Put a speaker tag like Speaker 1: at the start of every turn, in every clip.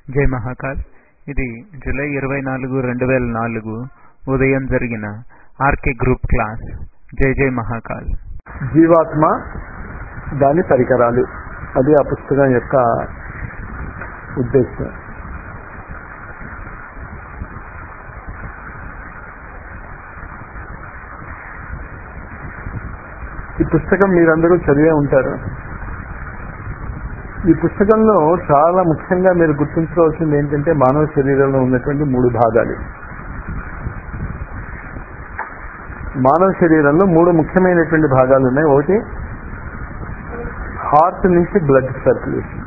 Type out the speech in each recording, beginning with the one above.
Speaker 1: జై మహాకాల్ ఇది జూలై ఇరవై నాలుగు రెండు వేల నాలుగు ఉదయం జరిగిన ఆర్కే గ్రూప్ క్లాస్ జై జై మహాకాల్
Speaker 2: జీవాత్మ దాని పరికరాలు అది ఆ పుస్తకం యొక్క ఉద్దేశం ఈ పుస్తకం మీరందరూ చదివే ఉంటారు ఈ పుస్తకంలో చాలా ముఖ్యంగా మీరు గుర్తుంచుకోవాల్సింది ఏంటంటే మానవ శరీరంలో ఉన్నటువంటి మూడు భాగాలు మానవ శరీరంలో మూడు ముఖ్యమైనటువంటి భాగాలు ఉన్నాయి ఒకటి హార్ట్ నుంచి బ్లడ్ సర్క్యులేషన్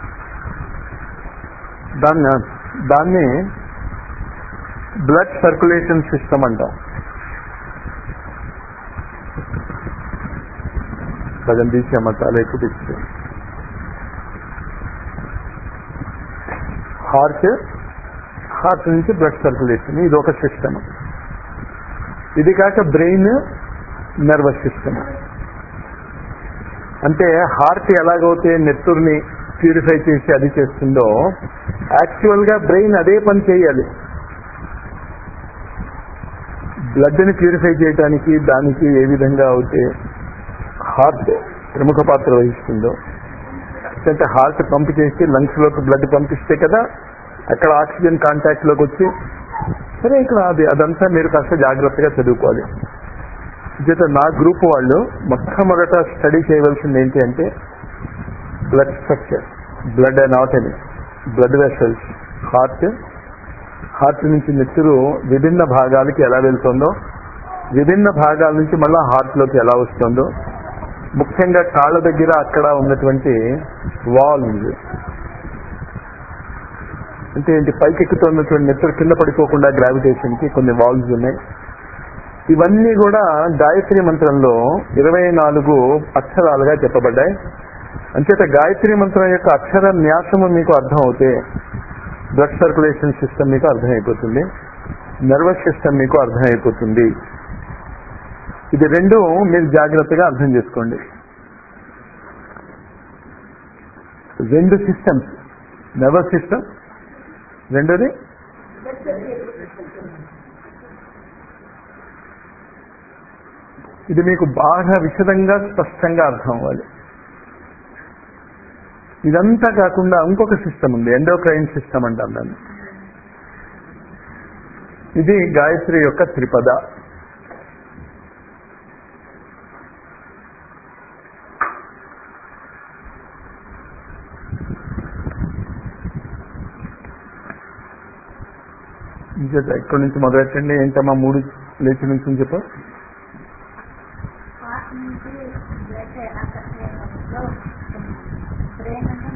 Speaker 2: దాన్ని దాన్ని బ్లడ్ సర్క్యులేషన్ సిస్టమ్ అంటాం సగం తీసామా చాలా ఎక్కువ తెచ్చు హార్ట్ హార్ట్ నుంచి బ్లడ్ సర్క్యులేషన్ ఇది ఒక సిస్టమ్ ఇది కాక బ్రెయిన్ నర్వస్ సిస్టమ్ అంటే హార్ట్ ఎలాగైతే నెత్తుర్ని ప్యూరిఫై చేసి అది చేస్తుందో యాక్చువల్ గా బ్రెయిన్ అదే పని చేయాలి బ్లడ్ని ప్యూరిఫై చేయడానికి దానికి ఏ విధంగా అయితే హార్ట్ ప్రముఖ పాత్ర వహిస్తుందో అంటే హార్ట్ పంప్ చేసి లంగ్స్ లోకి బ్లడ్ పంపిస్తే కదా అక్కడ ఆక్సిజన్ కాంటాక్ట్ లోకి వచ్చి సరే ఇక్కడ అది అదంతా మీరు కాస్త జాగ్రత్తగా చదువుకోవాలి చేత నా గ్రూప్ వాళ్ళు మొట్టమొదట స్టడీ చేయవలసింది ఏంటి అంటే blood structure blood anatomy blood vessels heart heart నుంచి నెత్తురు విభిన్న భాగాలకి ఎలా వెళ్తుందో విభిన్న భాగాల నుంచి మళ్ళీ హార్ట్లోకి ఎలా వస్తుందో ముఖ్యంగా కాళ్ళ దగ్గర అక్కడ ఉన్నటువంటి వాల్స్ అంటే ఏంటి పైకెక్కుతున్నటువంటి నెత్తురు కింద పడిపోకుండా గ్రావిటేషన్ కి కొన్ని వాల్స్ ఉన్నాయి ఇవన్నీ కూడా గాయత్రి మంత్రంలో ఇరవై నాలుగు అక్షరాలుగా చెప్పబడ్డాయి అంచేత గాయత్రి మంత్రం యొక్క అక్షర న్యాసము మీకు అర్థం అవుతే బ్లడ్ సర్క్యులేషన్ సిస్టమ్ మీకు అర్థమైపోతుంది నర్వస్ సిస్టమ్ మీకు అర్థమైపోతుంది ఇది రెండు మీరు జాగ్రత్తగా అర్థం చేసుకోండి రెండు సిస్టమ్స్ నర్వస్ సిస్టమ్ రెండోది ఇది మీకు బాగా విశదంగా స్పష్టంగా అర్థం అవ్వాలి ఇదంతా కాకుండా ఇంకొక సిస్టమ్ ఉంది ఎండోక్రైన్ సిస్టమ్ అంటాం దాన్ని ఇది గాయత్రి యొక్క త్రిపద ఇక్కడి నుంచి మొదలెట్టండి ఏంటమ్మా మూడు లేచి నుంచి చెప్ప
Speaker 3: హార్ట్ నుంచి బ్లడ్ అక్కడలో బ్రెయిన్ అంటే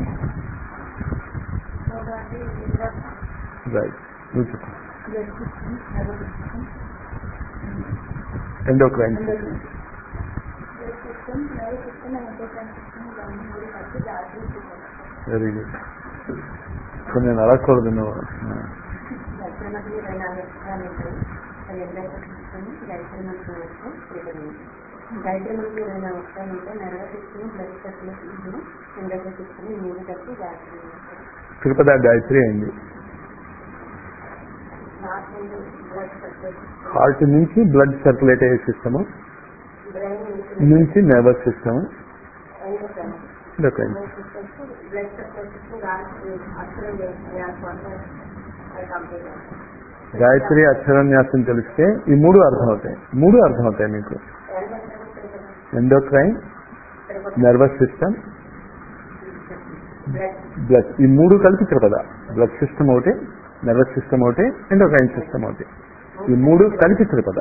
Speaker 3: మూడవది లివర్
Speaker 2: రైట్ నువ్వు చెప్పు
Speaker 3: blood system nerve system
Speaker 2: endocrine
Speaker 3: blood system nerve system endocrine system ఇవన్నీ మూడు కలిసి గాయత్రి సిస్టమ్
Speaker 2: వెరీ గుడ్ ఇప్పుడు నేను అడగకూడదు నువ్వు
Speaker 3: గాయత్రి మంత్రి ఇరవై నాలుగు అక్షరాలు ఉంటాయి అది ఎండోక్రైన్ సిస్టమ్ గాయత్రి మంత్రి యొక్క ప్రిపరేషన్ గాయత్రి మంత్రి ఇరవై నాలుగు అక్షరాలు ఉంటాయి nerve system blood circulation endocrine system ఈ మూడు కలిసి గాయత్రి మంత్రి
Speaker 2: తిరుపతి గాయత్రి అయింది
Speaker 3: హార్ట్ నుంచి బ్లడ్ సర్క్యులేషన్
Speaker 2: హార్ట్ నుంచి బ్లడ్ సర్క్యులేట్ అయ్యే సిస్టమ్
Speaker 3: బ్రెయిన్ నుంచి
Speaker 2: నుంచి nervous system
Speaker 3: endocrine
Speaker 2: endocrine
Speaker 3: blood circulation అక్షరం కంప్లీట్
Speaker 2: గాయత్రి అక్షరన్యాసం తెలిస్తే ఈ మూడు అర్థమవుతాయి మూడు అర్థమవుతాయి మీకు ఎండోక్రైన్ నర్వస్ సిస్టమ్ బ్లడ్ ఈ మూడు కలిపి తిరుపద బ్లడ్ సిస్టమ్ ఒకటి నర్వస్ సిస్టమ్ ఒకటి ఎండోక్రైన్ సిస్టమ్ ఒకటి ఈ మూడు కలిపి తిరుపద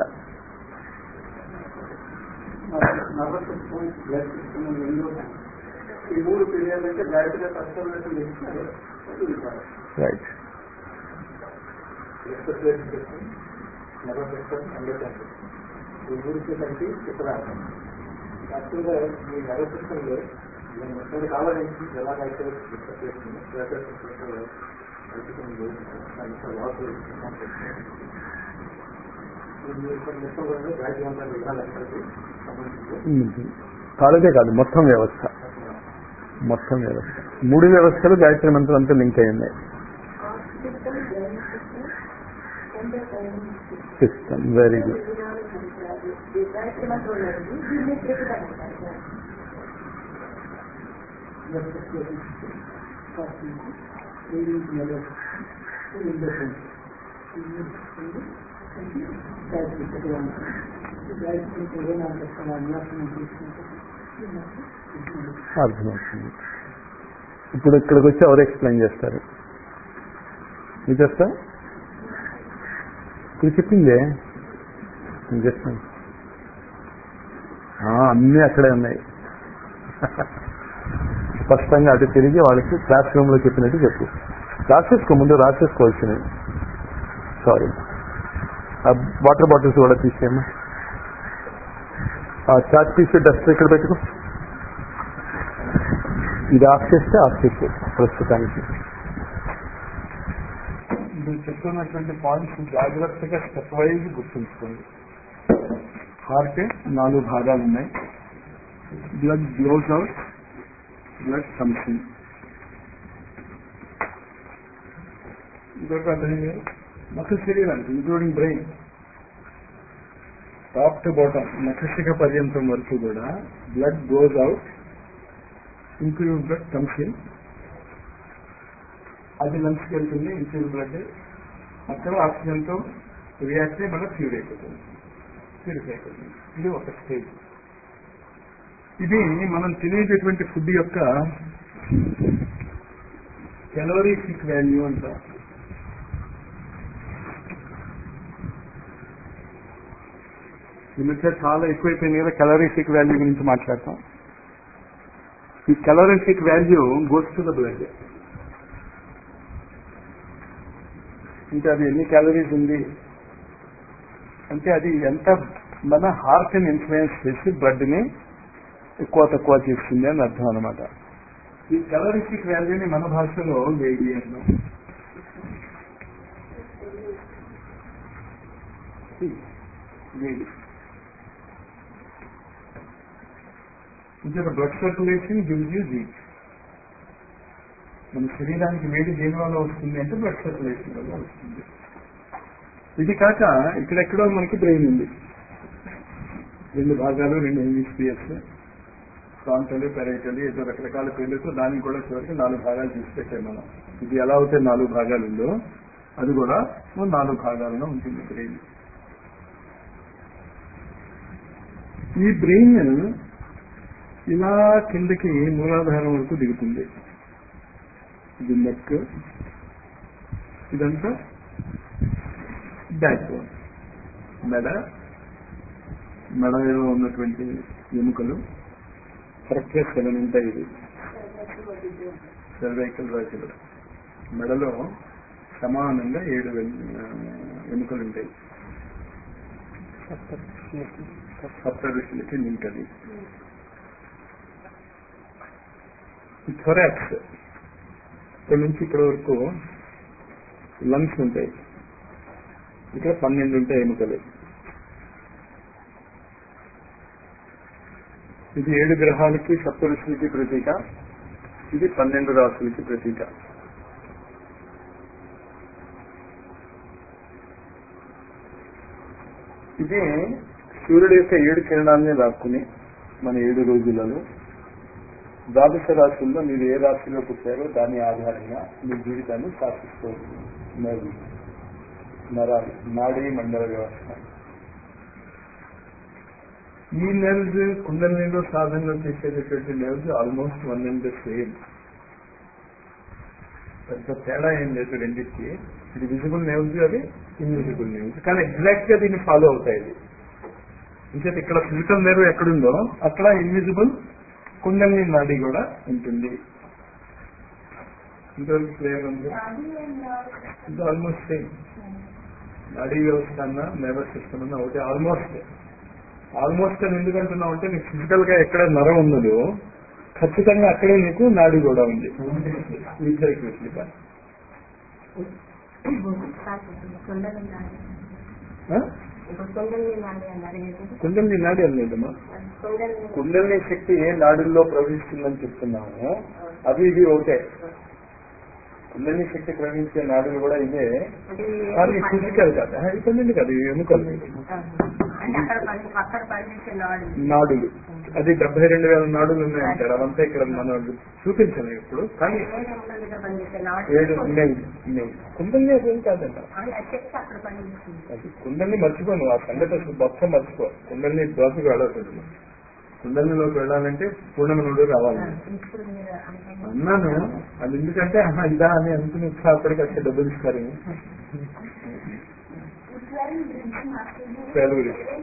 Speaker 4: ఈ మూడు తెలియాలంటే గాయత్రి పరిశ్రమలకు తెలిసినారు
Speaker 2: రైట్
Speaker 4: ఈ మూడుకి కలిపి చిత్రార్థం యాక్చువల్గా ఈ నరసిస్టంలో మొత్తం కావాలని ఎలా అయితే డిస్కస్ చేస్తుంది మొత్తం కూడా గాయత్రి మంత్రాలు విధానానికి సంబంధించి
Speaker 2: కాలేజే కాదు మొత్తం వ్యవస్థ మొత్తం వ్యవస్థ మూడు వ్యవస్థలు గాయత్రి మంత్రంతో లింక్ అయి ఉన్నాయి
Speaker 3: system journey system centre timing system
Speaker 2: system very good
Speaker 3: విధానం అంటారు గాయత్రి మంత్రం ఉన్నది దీన్ని త్రిపుటం అంటారు
Speaker 2: అర్థమవుతుంది ఇప్పుడు ఇక్కడికి వచ్చి ఎవరు ఎక్స్ప్లెయిన్ చేస్తారు మీరు చేస్తా ఇప్పుడు చెప్పిందే నేను చేస్తాను ఆ, అన్నీ అక్కడే ఉన్నాయి స్పష్టంగా అటు తిరిగి వాళ్ళకి క్లాస్ రూమ్ లో చెప్పినట్టు చెప్పు రాసేసుకో ముందు రాసేసుకోవాల్సినవి సారీ ఆ వాటర్ బాటిల్స్ కూడా తీసేయమ్మా ఆ చార్ట్ తీసి డస్ట్ ఇక్కడ పెట్టుకో ఇది ఆఫ్ చేస్తే ఆఫ్ చేసే ప్రస్తుతానికి మీరు చెప్తున్నటువంటి పాయింట్స్ జాగ్రత్తగా స్టెప్ వైజ్ గుర్తుంచుకోండి హార్ట్ నాలుగు భాగాలు ఉన్నాయి blood blows out blood comes in ఇంకొక అర్థమైంది మొత్తం శరీరానికి including brain top to bottom మస్తిష్క పర్యంతం వరకు కూడా blood goes out include blood comes in అది లంగ్స్కి వెళ్తుంది ఇంక్లూడ్ బ్లడ్ అక్కడ ఆక్సిజన్ తో రియాక్ట్ అయ్యి మళ్ళీ ప్యూర్ అయిపోతుంది ప్యూరిఫై అయిపోతుంది ఇది ఒక స్టేజ్ ఇది మనం తినేటటువంటి ఫుడ్ యొక్క కెలోరీఫిక్ వాల్యూ అంటారు ఈ మధ్య చాలా ఎక్కువైపోయింది కదా కెలరీఫిక్ వాల్యూ గురించి మాట్లాడతాం ఈ calorific value goes to the blood ఇంకా అది ఎన్ని క్యాలరీస్ ఉంది అంటే అది ఎంత మన హార్ట్ ని ఇన్ఫ్లుయెన్స్ చేసి బ్లడ్ ని ఎక్కువ తక్కువ చేస్తుంది అని అర్థం అనమాట ఈ కెలరీఫిక్ వాల్యూని మన భాషలో వేడి అన్నాం వేడి ఇంకొక blood circulation gives you heat మన శరీరానికి వేడి దేని వల్ల వస్తుంది అంటే బ్లడ్ సర్క్యులేషన్ వల్ల వస్తుంది ఇది కాక ఇక్కడెక్కడో మనకి బ్రెయిన్ ఉంది రెండు భాగాలు రెండు హెమిస్పియర్స్ ఫ్రాంటలు పెరైటలు ఏదో రకరకాల పేర్లతో దానికి కూడా చివరికి నాలుగు భాగాలు తీసి పెట్టాం మనం ఇది ఎలా అయితే నాలుగు భాగాలు ఉందో అది కూడా ఓ నాలుగు భాగాలుగా ఉంటుంది బ్రెయిన్ ఈ బ్రెయిన్ ఇలా కిందకి మూలాధారం వరకు దిగుతుంది ఇది నెక్ ఇదంతా బ్యాక్ బోన్ మెడ మెడలో ఉన్నటువంటి ఎముకలు కరెక్ట్గా సెవెన్ ఉంటాయి ఇది సర్వైకల్ రాజులు మెడలో సమానంగా ఏడు వెన్- ఆ, ఎముకలు ఉంటాయి సప్త ఋషులకి లింక్ అది థొరాక్స్ ఇక్కడ నుంచి ఇక్కడ వరకు లంగ్స్ ఉంటాయి ఇక్కడ పన్నెండు ఉంటాయి ఎముకలు ఇది ఏడు గ్రహాలకి సప్త ఋషులకి ప్రతీక ఇది పన్నెండు రాసులకి ప్రతీక ఇది సూర్యుడు యొక్క ఏడు కిరణాలని లాక్కుని మన ఏడు రోజులలో ద్వాదశ రాశుల్లో మీరు ఏ రాశిలో పుట్టారో దాని ఆధారంగా మీ జీవితాన్ని శాసిస్తూ నర్వ్ నరాలు నాడీ మండల వ్యవస్థ ఈ నెర్వ్స్ కుండలిలో సాధనలో చేసేటటువంటి nerves almost one and the same పెద్ద తేడా ఏం లేదు రెండింటికి ఇది విజిబుల్ నెర్వ్స్ అవి ఇన్విజిబుల్ నెర్వ్స్ కానీ ఎగ్జాక్ట్ గా దీన్ని ఫాలో అవుతాయి ఇది ఇంకేత ఇక్కడ ఫిజికల్ నెర్వ్ ఎక్కడుందో అక్కడ ఇన్విజిబుల్ కుండలిని నాడి కూడా ఉంటుంది ఇంతవరకు క్లియర్ ఉంది ఇది ఆల్మోస్ట్ సేమ్ నాడీ వ్యవస్థ అన్న నెర్వస్ సిస్టమ్ అన్న ఒకటి ఆల్మోస్ట్ ఆల్మోస్ట్ అని ఎందుకంటున్నావు అంటే నీకు ఫిజికల్ గా ఎక్కడ నరం ఉన్నదో ఖచ్చితంగా అక్కడే నీకు నాడి కూడా ఉంది ఇద్దరికి విశ్లిక
Speaker 3: కుండలి నాడి ఇప్పుడు కుండలి నాడి అన్నారు ఏంటంటే
Speaker 2: కుండలిని నాడి అనలేదమ్మా
Speaker 3: కుండలి
Speaker 2: కుండలిని శక్తి ఏ నాడుల్లో ప్రవహిస్తుందని చెప్తున్నాము అవి ఇవి ఒకటే కుండలి శక్తి ప్రవహించే నాడులు కూడా ఇదే
Speaker 3: అంటే
Speaker 2: కానీ ఫిజికల్ కాదు ఆ, ఇది కుండలి కాదు ఇవి ఎముకలు
Speaker 3: అంటే అక్కడ పని అక్కడ పనిచేసే నాడు
Speaker 2: నాడులు అది డెబ్బై రెండు వేల నాడులు ఉన్నాయంటారు అవంతా ఇక్కడ మనం చూపించలేము ఇప్పుడు కానీ
Speaker 3: ఏ ఎముకల దగ్గర పనిచేసే నాడు
Speaker 2: ఏడు ఉన్నాయి ఉన్నాయి కుండలి అదేం కాదంట
Speaker 3: అది ఆ శక్తి అక్కడ పనిచేస్తుంది
Speaker 2: అది కుండల్ని మర్చిపోను ఆ సంగతి అసలు మొత్తం మర్చిపో కుండల్ని దోశకు వెళ్ళకూడదు కుండలిలోకి వెళ్ళాలంటే పూర్ణమునుడు రావాలి
Speaker 3: ఇప్పుడు మీరు అంటే
Speaker 2: అన్నాను అది ఎందుకంటే ఆహా, ఇదా అని అనుకుని ఉత్సాహపడికి వచ్చే డబ్బులు ఇస్తారు సెలవు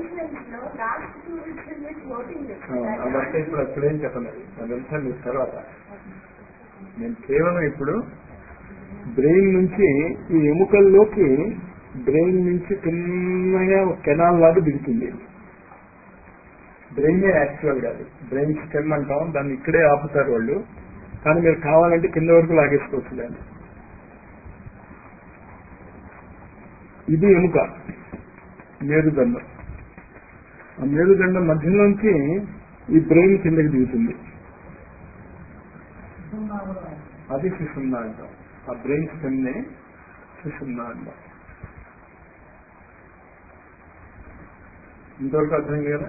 Speaker 2: అదంతా ఇప్పుడు అప్పుడేం చెప్పలేదు అదంతా మీ తర్వాత నేను కేవలం ఇప్పుడు బ్రెయిన్ నుంచి ఈ ఎముకల్లోకి బ్రెయిన్ నుంచి చిన్నగా కెనాల్ లాగా దిగుతుంది బ్రెయిన్ యాక్చువల్ కాదు బ్రెయిన్ స్టెమ్ అంటాం దాన్ని ఇక్కడే ఆపుతారు వాళ్ళు కానీ మీరు కావాలంటే కింద వరకు లాగేసుకోవచ్చు దాన్ని ఇది ఎముక మేరుదండం ఆ మేరుదండం మధ్యలోంచి ఈ బ్రెయిన్ కిందకి దిగుతుంది అది సుషుమ్న అంటాం ఆ బ్రెయిన్ స్టెమ్ నే సుషుమ్న అంటాం ఇంతవరకు అర్థమైంది కదా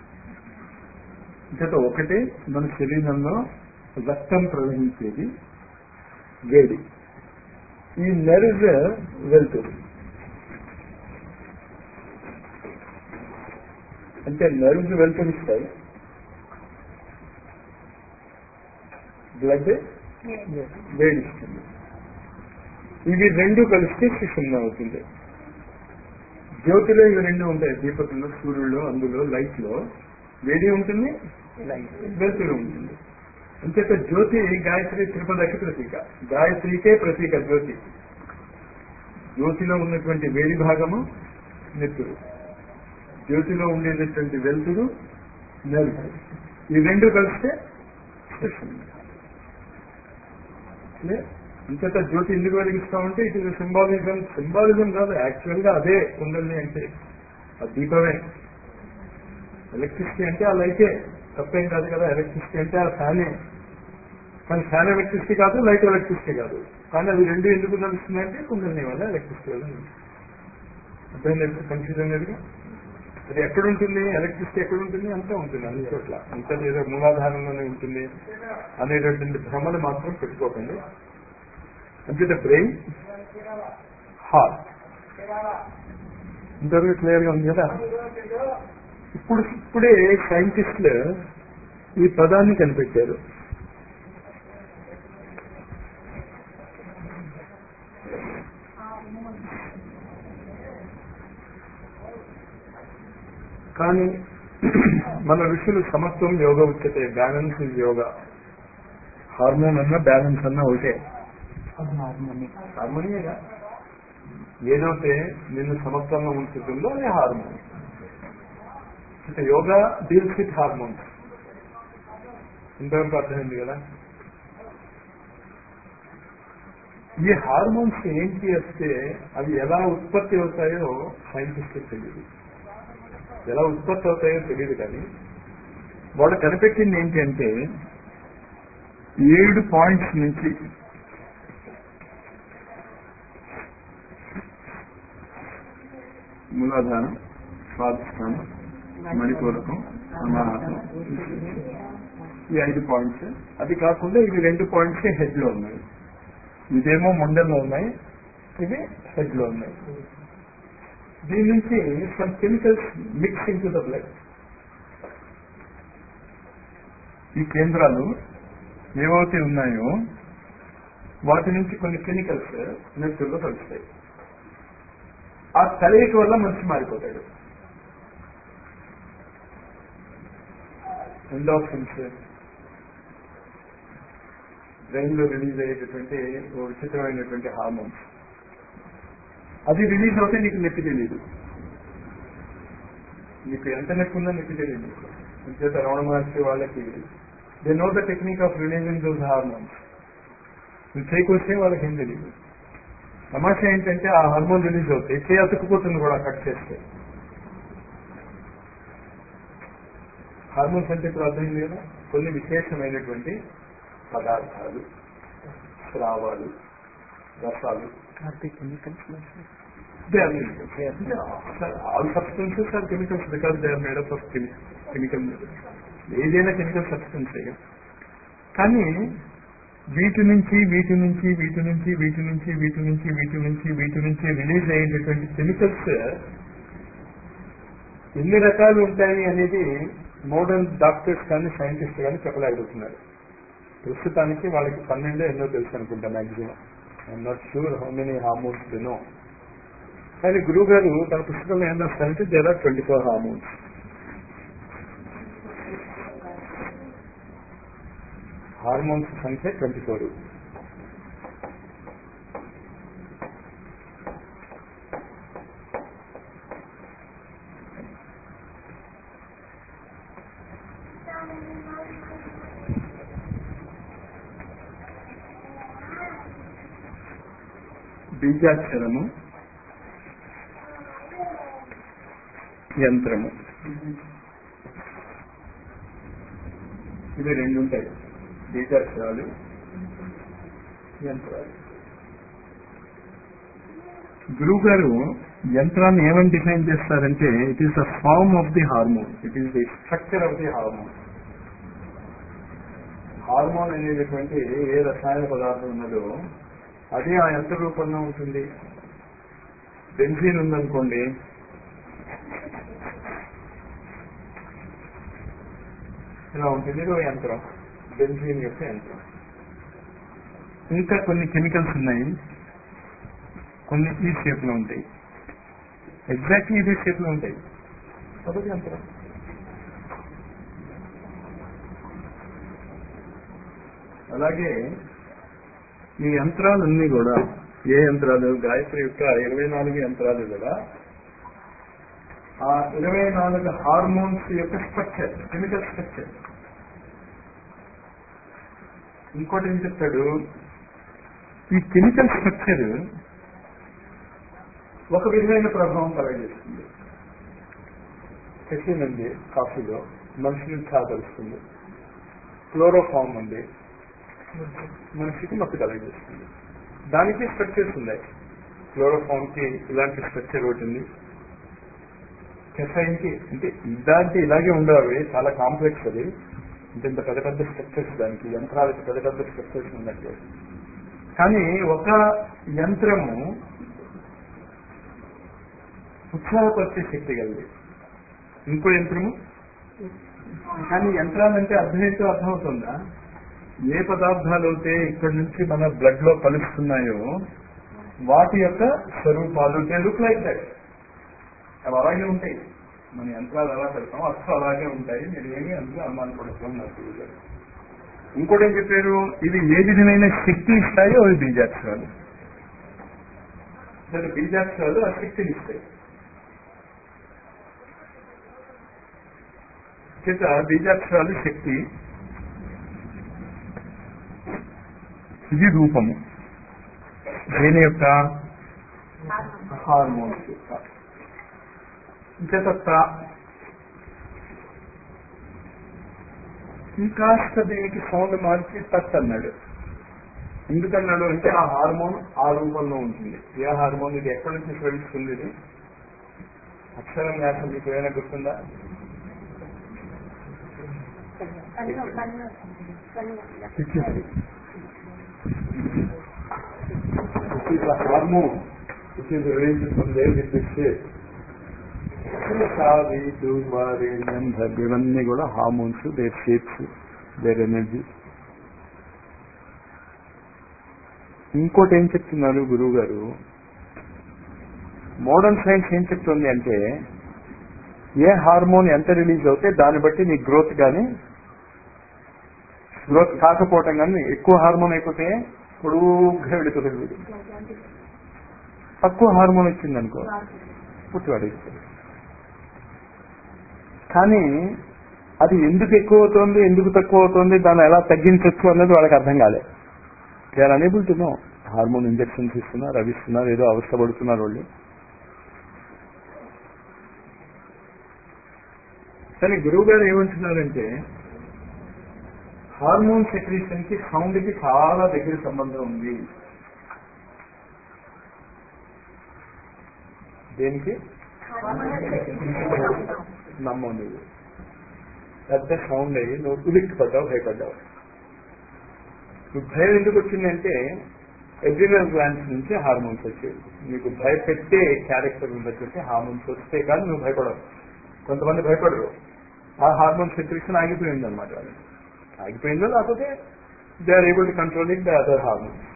Speaker 2: ఇంకట ఒకటి మన శరీరంలో రక్తం ప్రవహించేది వేడి ఈ నెర్వ్ వెళ్తుంది అంటే నర్వ్స్ వెళ్తనిస్తాయి బ్లడ్ వేడిస్తుంది ఇవి రెండు కలిస్తే సుషుమ్న అవుతుంది జ్యోతిలో ఇవి రెండు ఉంటాయి దీపకుల్లో సూర్యుడు అందులో లైట్ లో వేడి ఉంటుంది వెలుతురు ఉంటుంది అంచేత జ్యోతి గాయత్రి తిరుపతికి ప్రతీక గాయత్రికే ప్రతీక జ్యోతి జ్యోతిలో ఉన్నటువంటి వేడి భాగము నెత్తురు జ్యోతిలో ఉండేటటువంటి వెలుతురు నెలుగు ఈ రెండు కలిస్తే సుషుమ్న. Clear? అంచేత జ్యోతి ఎందుకు వెలిగిస్తామంటే ఇట్ ఇస్ సింబాలిజం సింబాలిజం కాదు యాక్చువల్ గా అదే కుండల్ని అంటే ఆ దీపమే ఎలక్ట్రిసిటీ అంటే ఆ లైటే తప్పేం కాదు కదా ఎలక్ట్రిసిటీ అంటే ఆ ఫ్యానే కానీ ఫ్యాన్ ఎలక్ట్రిసిటీ కాదు లైట్ ఎలక్ట్రిసిటీ కాదు కానీ అవి రెండు ఎందుకు నడుస్తున్నాయంటే కుండల్ని వల్ల ఎలక్ట్రిసిటీ వల్ల అర్థం కన్ఫ్యూజన్ లేదుగా అది ఎక్కడ ఉంటుంది ఎలక్ట్రిసిటీ ఎక్కడ ఉంటుంది అంతా ఉంటుంది అన్ని చోట్ల అంతా ఏదో మూలాధారంలోనే ఉంటుంది అనేటటువంటి భ్రమను మాత్రం పెట్టుకోకండి అంతే బ్రెయిన్ హార్ట్ ఇంతవరకు క్లియర్ గా ఉంది కదా ఇప్పుడు ఇప్పుడే సైంటిస్టులు ఈ పదాన్ని కనిపెట్టారు కానీ మన ఋషులు సమత్వం యోగ ఉచ్యతే బ్యాలెన్స్ ఇస్ యోగ హార్మోన్ అన్న బ్యాలెన్స్ అన్న ఒకటే హార్మోనియేగా ఏదైతే నిన్ను సమత్వంలో ఉంచుతుందో అది హార్మోన్ అంటే యోగా డీల్స్ విత్ హార్మోన్స్ ఇంతవరకు అర్థమైంది కదా ఈ హార్మోన్స్ ఏంటి వస్తే అవి ఎలా ఉత్పత్తి అవుతాయో సైంటిస్ట్ తెలియదు ఎలా ఉత్పత్తి అవుతాయో తెలియదు కానీ వాళ్ళు కనిపెట్టింది ఏంటి అంటే ఏడు పాయింట్స్ నుంచి మూలాధారం స్వాధిష్టానం మణిపూరకం అనాహతం ఈ ఐదు పాయింట్స్ అది కాకుండా ఇవి రెండు పాయింట్స్ హెడ్ లో ఉన్నాయి ఇదేమో ముండల్లో ఉన్నాయి ఇవి హెడ్ లో ఉన్నాయి దీని నుంచి some chemicals mix in to the blood ఈ కేంద్రాలు ఏవైతే ఉన్నాయో వాటి నుంచి కొన్ని కెమికల్స్ నెత్తుల్లో కలుస్తాయి ఆ కలయిక వల్ల మనిషి మారిపోతాడు ఎండాఫిన్స్ బ్రెయిన్ లో రిలీజ్ అయ్యేటటువంటి ఓ విచిత్రమైనటువంటి హార్మోన్స్ అది రిలీజ్ అవుతే నీకు నొప్పి తెలియదు నీకు ఎంత నొప్పి ఉందో నొప్పి తెలియదు అంచేత రమణ మహర్షి వాళ్ళకి they know the technique of releasing those hormones నువ్వు చేయకొస్తే వాళ్ళకి ఏం తెలియదు సమస్య ఏంటంటే ఆ హార్మోన్ రిలీజ్ అవుతాయి చేయి అతుక్కుపోతుంది కూడా కట్ చేస్తే హార్మోన్స్ అంటే ఇప్పుడు అర్థమైంది కదా కొన్ని విశేషమైనటువంటి పదార్థాలు స్రావాలు రసాలు
Speaker 1: Karthik chemicals
Speaker 2: They are chemicals. Yeah, all substances are chemicals because they are made up of chemi- chemical. ఏదైనా కెమికల్ సబ్స్టెన్స్ కానీ వీటి నుంచి వీటి నుంచి వీటి నుంచి వీటి నుంచి వీటి నుంచి వీటి నుంచి వీటి నుంచి రిలీజ్ అయ్యేటటువంటి కెమికల్స్ ఎన్ని రకాలు ఉంటాయి అనేది మోడర్న్ డాక్టర్స్ కానీ సైంటిస్ట్ కానీ చెప్పలేకపోతున్నారు ప్రస్తుతానికి వాళ్ళకి పన్నెండు ఎన్నో తెలుసు అనుకుంటా maximum I'm not sure how many hormones they know కానీ గురువు గారు తన పుస్తకంలో ఏం రాస్తారంటే there are twenty four hormones hormones సంఖ్య ట్వంటీ ఫోర్ బీజాక్షరము యంత్రము ఇవి రెండు ఉంటాయి బీజాక్షరాలు యంత్రాలు గురువు గారు యంత్రాన్ని ఏమని డిఫైన్ చేస్తారంటే it is the form of the hormone it is the structure of the hormone hormone అనేటటువంటి ఏ రసాయన పదార్థం ఉన్నదో అది ఆ యంత్ర రూపంలో ఉంటుంది బెంజీన్ ఉందనుకోండి ఇలా ఉంటుంది ఇది ఒక యంత్రం బెంజీన్ యొక్క యంత్రం ఇంకా కొన్ని కెమికల్స్ ఉన్నాయి కొన్ని ఈ షేప్ లో ఉంటాయి ఎగ్జాక్ట్లీ ఇదే షేప్ లో ఉంటాయి అదొక యంత్రం అలాగే ఈ యంత్రాలన్నీ కూడా ఏ యంత్రాలు గాయత్రి యొక్క ఇరవై నాలుగు యంత్రాలు కూడా ఆ ఇరవై నాలుగు హార్మోన్స్ యొక్క స్ట్రక్చర్ కెమికల్ స్ట్రక్చర్ ఇంకోటి ఏం చెప్తాడు ఈ కెమికల్ స్ట్రక్చర్ ఒక విధమైన ప్రభావం కలగజేస్తుంది కెఫిన్ ఉంది కాఫీలో మనిషిని సాధరుస్తుంది క్లోరోఫామ్ ఉంది మనిషికి మత్తు కలగజేస్తుంది దానికి స్ట్రక్చర్స్ ఉన్నాయి క్లోరోఫామ్ కి ఇలాంటి స్ట్రక్చర్ ఒకటి ఉంది కెఫైన్ కి అంటే ఇలాంటి ఇలాగే ఉండవు చాలా కాంప్లెక్స్ అది అంటే ఇంత పెద్ద పెద్ద స్ట్రక్చర్స్ దానికి యంత్రాలకి పెద్ద పెద్ద స్ట్రక్చర్స్ ఉన్నట్టు కానీ ఒక యంత్రము ఉత్సాహపరిచే శక్తి కలిగి ఇంకో యంత్రము కానీ యంత్రాలంటే అర్థమైతే అర్థమవుతుందా ఏ పదార్థాలు అయితే ఇక్కడి నుంచి మన బ్లడ్ లో కలుస్తున్నాయో వాటి యొక్క స్వరూపాలు దే లుక్ లైక్ దట్ అవి అలాగే ఉంటాయి మన యంత్రాలు ఎలా పెడతాం అసలు అలాగే ఉంటాయి మీరు ఏమీ అందులో అనుమానపడుతుంది నాకు తెలియదు. ఇంకోటి ఏం చెప్పారు ఇది ఏ విధమైన శక్తి ఇస్తాయో అవి బీజాక్షరాలు అసలు బీజాక్షరాలు ఆ శక్తిని ఇస్తాయి చేత బీజాక్షరాలు శక్తి ఇది రూపము దేని యొక్క హార్మోన్స్ యొక్క ఇంకేత తా- ఇంకాస్త దీనికి సౌండ్ మార్చి టచ్ అన్నాడు ఎందుకన్నాడు అంటే ఆ హార్మోన్ ఆ రూపంలో ఉంటుంది ఏ హార్మోన్ ఇది ఎక్కడి నుంచి ప్రవేశిస్తుంది ఇది అక్షరం వ్యాసం మీకు ఏమైనా గుర్తుందా
Speaker 3: కన్ను కన్ను కన్ను
Speaker 2: Pituitary. It is a hormone which is released from there with this shape. సాది ధూమారేణ్యం ఇవన్నీ కూడా hormones their shapes their energy ఇంకోటి ఏం చెప్తున్నారు గురువు గారు మోడర్న్ సైన్స్ ఏం చెప్తుంది అంటే ఏ హార్మోన్ ఎంత రిలీజ్ అవుతే దాన్ని బట్టి నీ గ్రోత్ కానీ గ్రోత్ కాకపోవటం కానీ ఎక్కువ హార్మోన్ అయిపోతే పొడుగ్గా వెళ్ళిపోతుంది వీడు తక్కువ హార్మోన్ వచ్చింది అనుకో పుట్టివాడైపోతుంది కానీ అది ఎందుకు ఎక్కువ అవుతుంది ఎందుకు తక్కువ అవుతుంది దాన్ని ఎలా తగ్గించవచ్చు అన్నది వాళ్ళకి అర్థం కాలే they are unable to know hormone injections ఇస్తున్నారు అవి ఇస్తున్నారు ఏదో అవస్థ పడుతున్నారు వాళ్ళు కానీ గురువు గారు ఏమంటున్నారంటే హార్మోన్ సెక్రీషన్ కి సౌండ్ కి చాలా దగ్గర సంబంధం ఉంది దేనికి నమ్మవు నువ్వు పెద్ద సౌండ్ అయ్యి నువ్వు ఉలిక్కి పడ్డావు భయపడ్డావు నువ్వు భయం ఎందుకు వచ్చిందంటే ఎడ్రినల్ గ్లాండ్స్ నుంచి హార్మోన్స్ వచ్చాయి నీకు భయపెట్టే క్యారెక్టర్ ఉన్నటువంటి హార్మోన్స్ వస్తే కానీ నువ్వు భయపడవు కొంతమంది భయపడరు ఆ హార్మోన్ సెక్రేషన్ ఆగిపోయింది అనమాట ఆగిపోయిందో లేకపోతే they are able to controlling the other hormones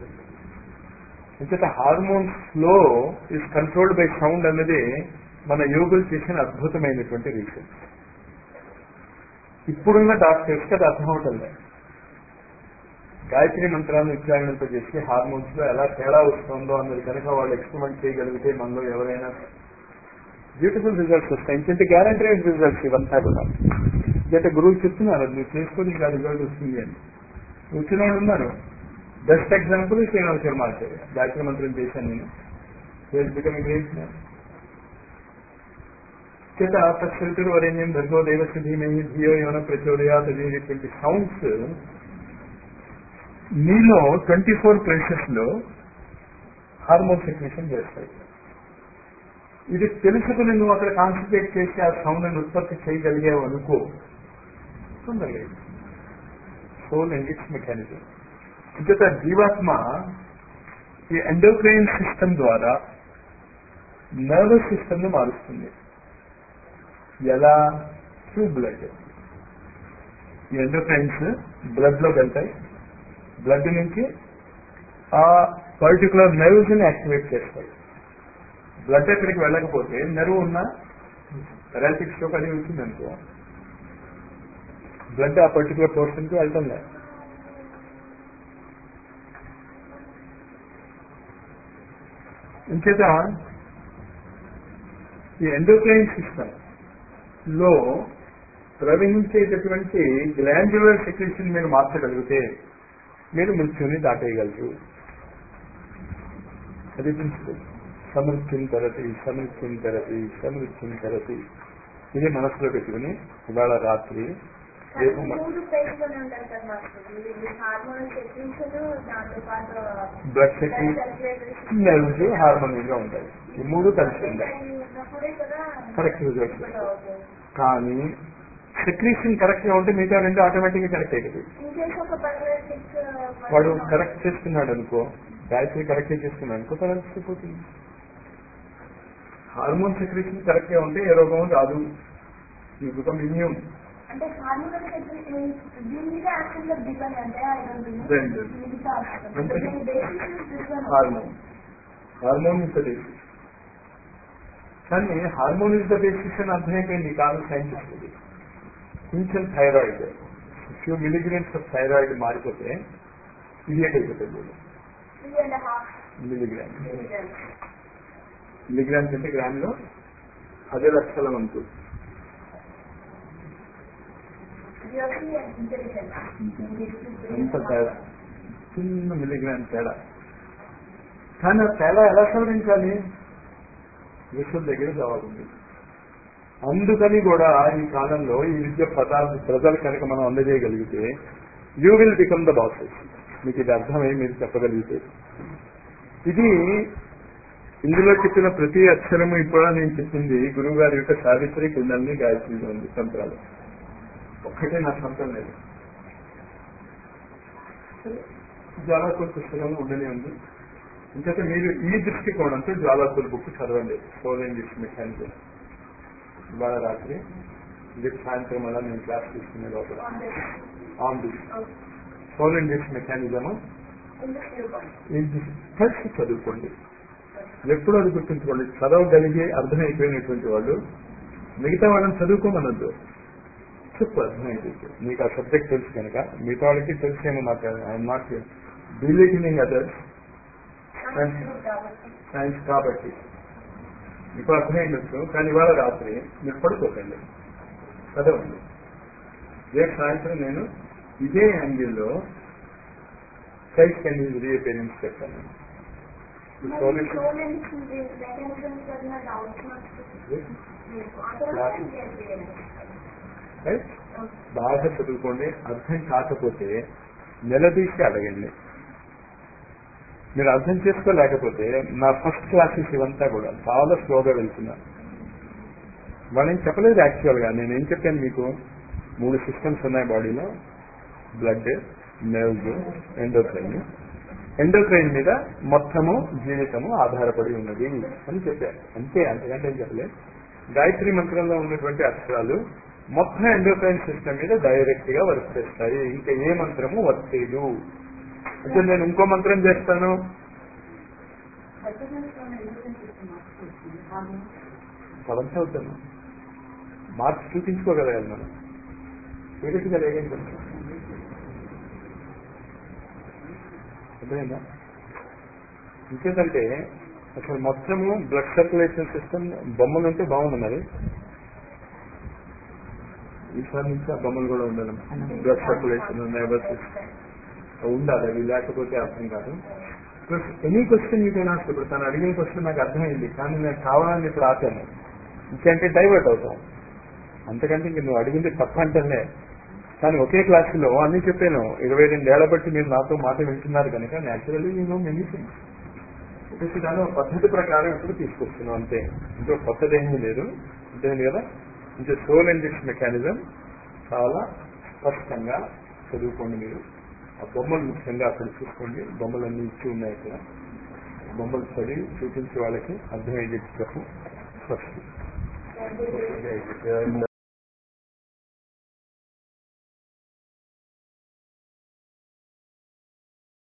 Speaker 2: అంచేత hormones flow is controlled by sound అన్నది మన యోగులు చేసిన అద్భుతమైనటువంటి రీసెర్చ్ ఇప్పుడున్న డాక్టర్స్ కి అది అర్థం అవుతుంది గాయత్రి మంత్రాన్ని ఉచ్చారణతో చేసి హార్మోన్స్ లో ఎలా తేడా వస్తుందో అన్నది కనుక వాళ్ళు ఎక్స్పెరిమెంట్ చేయగలిగితే మనలో ఎవరైనా బ్యూటిఫుల్ రిజల్ట్స్ వస్తాయి ఎందుకంటే గ్యారంటీ రిజల్ట్స్ ఇవంతా కూడా అంటే గురువులు చెప్తున్నారు అది నువ్వు చేసుకొని ఇంకా రిజల్ట్ వస్తుంది అని వచ్చిన వాళ్ళు ఉన్నారు బెస్ట్ ఎగ్జాంపుల్ శ్రీనివాస శర్మాచార్య గాయత్రి మంత్రం చేశాను నేను బికమింగ్ గ్రేట్ చేత తత్సరితులు వరేణ్యం భర్గో దేవస్య ధీమహి ధియో యోన ప్రచోదయాత్ అనేటువంటి సౌండ్స్ నీలో ట్వంటీ ఫోర్ ప్లేసెస్ లో హార్మోన్ సెక్రేషన్ చేస్తాయి ఇది తెలుసుకుని నువ్వు అక్కడ కాన్సన్ట్రేట్ చేసి ఆ సౌండ్ ఉత్పత్తి చేయగలిగావు అనుకో తొందరగా సోల్ అండ్ ఇట్స్ మెకానిజం ఇంకొక జీవాత్మ ఈ ఎండోక్రైన్ సిస్టమ్ ద్వారా నర్వస్ సిస్టమ్ ని మారుస్తుంది ఎలా త్రూ బ్లడ్ ఈ ఎండోక్రైన్స్ బ్లడ్ లో వెళ్తాయి బ్లడ్ నుంచి ఆ పర్టికులర్ నర్వ్స్ ని యాక్టివేట్ చేస్తాయి బ్లడ్ ఎక్కడికి వెళ్ళకపోతే నెర్వ్ ఉన్న పెరాలిటిక్ స్ట్రోక్ అది వచ్చింది అనుకో బ్లడ్ ఆ పర్టికులర్ పోర్షన్ కి వెళ్ళటం లేదు ఇంచేత ఈ ఎండోక్రైన్ సిస్టమ్ లో ప్రవహించేటటువంటి గ్లాండ్యులర్ సెక్రెషన్ మీరు మార్చగలిగితే మీరు మృత్యుని దాటేయగలరు అది ప్రిన్సిపల్ సమృద్ధిని తరతి సమృద్ధిని తరతి సమృద్ధిని తరతి ఇది మనసులో పెట్టుకుని ఇవాళ రాత్రి రేపు మ-
Speaker 5: మూడు పేజ్లోనే ఉంటాయి సార్ మాకు ఇది హార్మోన్ సెక్రీషన్ దాంతో పాటు
Speaker 2: బ్లడ్ సెక్రీ నెర్వ్స్ హార్మోనియల్ గా ఉంటాయి ఈ మూడు కలిసి ఉంటాయి
Speaker 5: ఉన్నప్పుడే కదా
Speaker 2: కరెక్ట్ రిజల్ట్స్
Speaker 5: ఓకే
Speaker 2: కానీ సెక్రీషన్ కరెక్ట్ గా ఉంటే మిగతా రెండు ఆటోమేటిక్ గా కరెక్ట్ అవుతుంది
Speaker 5: ఇంకేస్ ఒక పర్వేటిక్
Speaker 2: వాడు కరెక్ట్ చేసుకున్నాడు అనుకో గాయత్రి కరెక్ట్ చేసుకున్నాడు అనుకో కరెక్ట్ అయిపోతుంది హార్మోన్ సెక్రేషన్ కరెక్ట్ గా ఉంటే ఏ రోగం రాదు యూ బికమ్ ఇమ్యూన్
Speaker 5: అంటే హార్మోన్ సెక్రీషన్ దీని మీద యాక్షన్ లో డిపెండ్ అంటే ఐ డోంట్ నో
Speaker 2: Then-
Speaker 5: మిగతా
Speaker 2: అంటే-
Speaker 5: దీని basis
Speaker 2: hormone hormone is the basis కానీ హార్మోన్ ఇస్ ద బేసిస్ అని అర్థమైపోయింది కాదు సైంటిస్ట్ కొంచెం thyroid few milligrams of thyroid మారిపోతే ఇడియట్ అయిపోతుంది
Speaker 5: three and half
Speaker 2: milligram milligrams అంటే గ్రామ్ లో పది లక్షల వంతు ఎంత తేడా చిన్న మిలిగ్రామ్ తేడా కానీ ఆ తేడా ఎలా సవరించాలి విశ్వం దగ్గర జవాబు ఉంది అందుకని కూడా ఈ కాలంలో ఈ విద్య పదాలు ప్రజలు కనుక మనం అందజేయగలిగితే you will become the bosses మీకు ఇది అర్థమై మీరు చెప్పగలిగితే ఇది ఇందులో చెప్పిన ప్రతి అక్షరము ఇప్పుడు నేను చెప్పింది గురువు గారి యొక్క సావిత్రి కుండల్ని గాయత్రిలో ఉంది సంత్రాలు ఒక్కటే నా సొంతం లేదు జ్వాలాకుల్ పుస్తకం ఉండనే ఉంది ఇంకైతే మీరు ఈ దృష్టికోణంతో జ్వాలాకుల్ బుక్ చదవండి సోల్ ఇంగ్లీష్ మెకానికల్ ఇవాళ రాత్రి రేపు సాయంత్రం అలా నేను క్లాస్ తీసుకునే లోపల on this soul English mechanism కలిసి చదువుకోండి ఎప్పుడు అది గుర్తుంచుకోండి చదవగలిగే అర్థమైపోయినటువంటి వాళ్ళు మిగతా వాళ్ళని చదువుకోమనొద్దు చెప్పు అర్థమైపోయింది మీకు ఆ సబ్జెక్ట్ తెలుసు కనుక మిగతా వాళ్ళకి తెలిసేమో నాకు I'm not believing others science కాబట్టి ఇప్పుడు అర్థమైండొచ్చు కానీ ఇవాళ రాత్రి మీరు పడుకోకండి చదవండి రేపు సాయంత్రం నేను ఇదే యాంగిల్లో సైట్ కెన్ రీపేరెన్స్ చెప్తాను
Speaker 5: మెకానిజం చదివిన డౌట్స్
Speaker 2: రైట్ బాగా చదువుకోండి అర్థం కాకపోతే నిలదీసి అడగండి మీరు అర్థం చేసుకోలేకపోతే నా ఫస్ట్ క్లాసెస్ ఇవంతా కూడా చాలా స్లోగా వెళ్తున్నా వాళ్ళేం చెప్పలేదు యాక్చువల్ గా నేను ఏం చెప్పాను మీకు మూడు సిస్టమ్స్ ఉన్నాయి బాడీలో బ్లడ్ నెర్వ్స్ ఎండోక్రైన్ ఎండోక్రైన్ మీద మొత్తము జీవితము ఆధారపడి ఉన్నది అని చెప్పాను అంతే అంతకంటే ఏం చెప్పలేదు గాయత్రి మంత్రంలో ఉన్నటువంటి అక్షరాలు మొత్తం ఎండోక్రైన్ సిస్టమ్ మీద డైరెక్ట్ గా వర్క్ చేస్తాయి ఇంకా ఏ మంత్రము వర్క్ చేయదు అంటే నేను ఇంకో మంత్రం చేస్తాను అవంతా అవుతాను మార్క్స్ చూపించుకోగలగాలి మనం సీరియస్గా లేదని చెప్తాను అర్థమైందా ఇంకేంటంటే అసలు మొత్తము బ్లడ్ సర్క్యులేషన్ సిస్టమ్ బొమ్మలు ఉంటే బాగుంది మరి ఈసారి నుంచి ఆ బొమ్మలు కూడా ఉండాలి బ్లడ్ సర్క్యులేషన్ నర్వస్ సిస్టమ్ ఉండాలి అవి లేకపోతే అర్థం కాదు plus any question you can ask ఇప్పుడు తను అడిగిన క్వశ్చన్ నాకు అర్థమైంది కానీ నేను కావాలని ఇప్పుడు ఆపాను ఇంకంటే డైవర్ట్ అవుతాం అంతకంటే ఇంక నువ్వు అడిగింది తప్ప అంటేనే కానీ ఒకే క్లాసులో అన్ని చెప్పాను ఇరవై రెండేళ్ల బట్టి మీరు నాతో మాట వింటున్నారు కనుక న్యాచురల్లీ నేను మెనీ థింగ్స్ చెప్పేసి దాని ఒక పద్ధతి ప్రకారం ఇప్పుడు తీసుకొస్తున్నాం అంతే ఇంకో కొత్తది ఏమీ లేదు అంతేంది కదా ఇంకా సోల్ ఇంజెక్షన్ మెకానిజం చాలా స్పష్టంగా చదువుకోండి మీరు ఆ బొమ్మలు ముఖ్యంగా అక్కడ చూసుకోండి బొమ్మలన్నీ ఇచ్చి ఉన్నాయి ఇక్కడ బొమ్మలు చదివి చూపించే వాళ్ళకి అర్థమయ్యేది చెప్పు ఫస్ట్